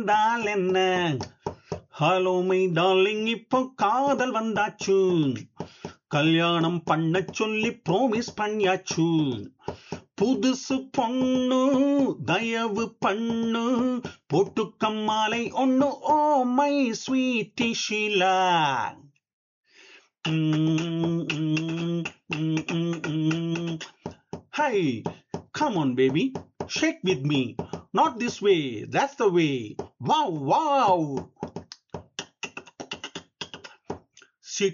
வந்தால் என்ன hello my darling இப்போ காதல் வந்தாச்சு கல்யாணம் பண்ண சொல்லி ப்ரோமிஸ் பண்ணியாச்சு புதுசு பொண்ணு தயவு பண்ணு போட்டு கம்மாலை ஒண்ணு oh my sweet Sheela Hey, come on, baby. Shake with me. Not this way. That's the way. Wow, wow.